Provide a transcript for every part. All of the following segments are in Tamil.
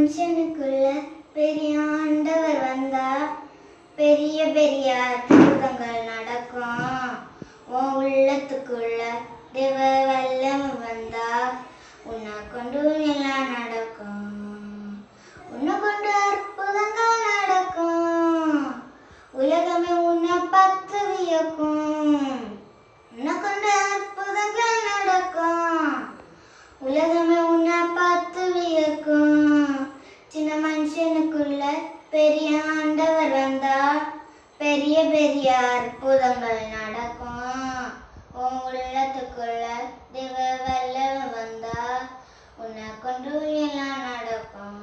மனுஷனுக்குள்ள பெரிய ஆண்டவர் வந்தா பெரிய பெரிய அற்புதங்கள் நடக்கும் உன் உள்ளத்துக்குள்ள தேவ வல்லம் வந்தா உன்னை கொண்டு எல்லாம் நடக்கும் உன்னை கொண்டு அற்புதங்கள் நடக்கும் உலகமே உன்னை பார்த்து வியக்கும் உன்னை கொண்டு அற்புதங்கள் நடக்கும் உலகமே உன்னை பார்த்து வியக்கும் சின்ன மனுஷனுக்குள்ள பெரிய ஆண்டவர் வந்தா பெரிய பெரிய அற்புதங்கள் நடக்கும் உன் உள்ளத்துக்குள்ள தேவ வல்லவன் வந்தா உன்னை கொண்டு எல்லாம் நடக்கும்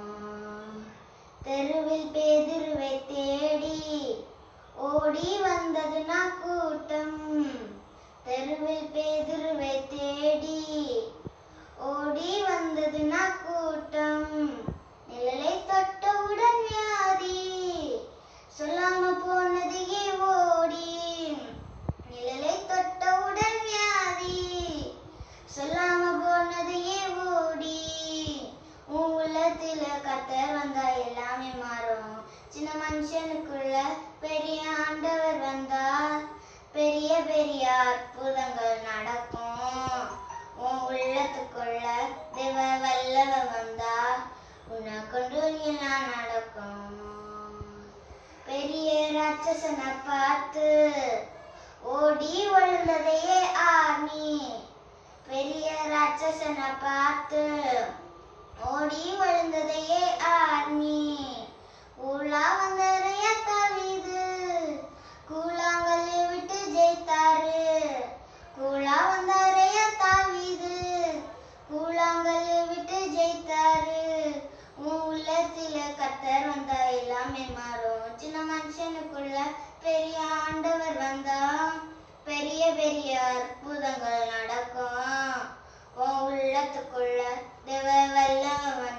தெருவில் பேதிருவை தேடி ஓடி வந்தது நான் கூட்டம் தெருவில் பேதிருவை தேடி ஓடி வந்தது நான் கூட்டம் நிழலை தொட்டவுடன் வியாதி சொல்லாம போனது ஏன் ஓடி நிழலை தொட்டவுடன் வியாதி சொல்லாம போனது ஏன் ஓடி உன் உள்ளத்துல கத்தர் வந்தா எல்லாமே மாறும் சின்ன மனுஷனுக்குள்ள பெரிய ஆண்டவர் வந்தா பெரிய பெரிய அற்புதங்கள் நடக்கும் உன் உள்ளத்துக்குள்ள தேவ வல்லவன் வந்தா உன்னை கொண்டு எல்லாம் நடக்கும் பெரிய ராட்சசனை பார்த்து ஓடி விழுந்ததையே ஆர்மி பெரிய ராட்சசனை பார்த்து ஓடி விழுந்ததையே ஆர்மி ஊழா வந்தறைய தவிது கூழாங்கல்லை விட்டு ஜெயித்தாரு கூழா வந்தறைய தாவிது கூழாங்கல்லை விட்டு ஜெயித்தாரு உன் உள்ளத்தில கத்தர் வந்தா எல்லாமே மாறும் சின்ன மனுஷனுக்குள்ள பெரிய ஆண்டவர் வந்தா பெரிய பெரிய அற்புதங்கள் நடக்கும் உன் உள்ளத்துக்குள்ள தேவ வல்லவன்